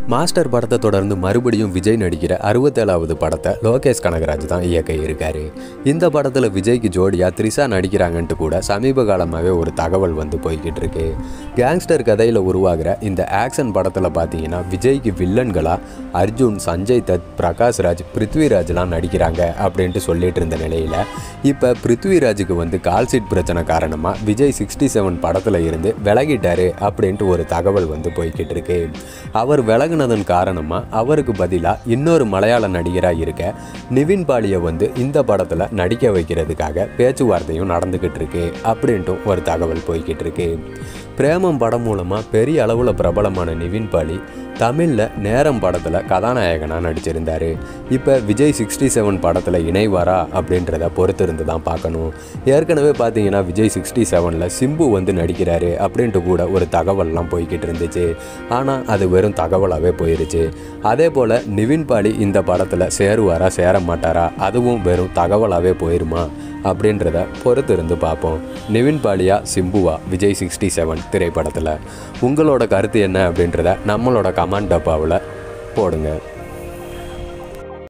master படத்தை தொடர்ந்து மறுபடியும் விஜய் நடிக்கிற அறுபத்தேழாவது படத்தை லோகேஷ் கனகராஜ் தான் இயக்க இருக்காரு இந்த படத்தில் விஜய்க்கு ஜோடியாக த்ரிஷா நடிக்கிறாங்கன்ட்டு கூட சமீப காலமாகவே ஒரு தகவல் வந்து போய்கிட்டு இருக்கு கேங்ஸ்டர் கதையில் உருவாகிற இந்த ஆக்ஷன் படத்தில் பார்த்தீங்கன்னா விஜய்க்கு வில்லன்களாக அர்ஜுன் சஞ்சய் தத் பிரகாஷ் ராஜ் பிருத்விராஜ்லாம் நடிக்கிறாங்க அப்படின்ட்டு சொல்லிட்டு இருந்த நிலையில் இப்போ பிருத்விராஜுக்கு வந்து கால்சீட் பிரச்சனை காரணமாக விஜய் சிக்ஸ்டி செவன் படத்தில் இருந்து விலகிட்டாரு அப்படின்ட்டு ஒரு தகவல் வந்து போய்கிட்டு இருக்கு அவர் விலகுனதன் காரணமாக அவருக்கு பதிலாக இன்னொரு மலையாள நடிகராக இருக்க நிவின் பாலியை வந்து இந்த படத்தில் நடிக்க வைக்கிறதுக்காக பேச்சுவார்த்தையும் நடந்துக்கிட்டு இருக்கு அப்படின்ட்டும் ஒரு தகவல் போய்கிட்டு இருக்கு பிரேமம் படம் மூலமாக பெரிய அளவில் பிரபலமான நிவின் பாலி தமிழில் நேரம் படத்தில் கதாநாயகனாக நடிச்சிருந்தார் இப்போ விஜய் சிக்ஸ்டி செவன் படத்தில் இணைவாரா அப்படின்றத பொறுத்திருந்து தான் பார்க்கணும் ஏற்கனவே பார்த்தீங்கன்னா விஜய் சிக்ஸ்டி செவனில் சிம்பு வந்து நடிக்கிறாரு அப்படின்ட்டு கூட ஒரு தகவல்லாம் போய்கிட்டு இருந்துச்சு ஆனால் அது வெறும் தகவலாகவே போயிருச்சு அதே போல் நிவின் பாலி இந்த படத்தில் சேருவாரா சேர மாட்டாரா அதுவும் வெறும் தகவலாகவே போயிருமா அப்படின்றத பொறுத்து இருந்து பார்ப்போம் நிவின் பாலியா சிம்புவா விஜய் சிக்ஸ்டி செவன் திரைப்படத்தில் உங்களோட கருத்து என்ன அப்படின்றத நம்மளோட கமெண்ட் டப்பாவில் போடுங்க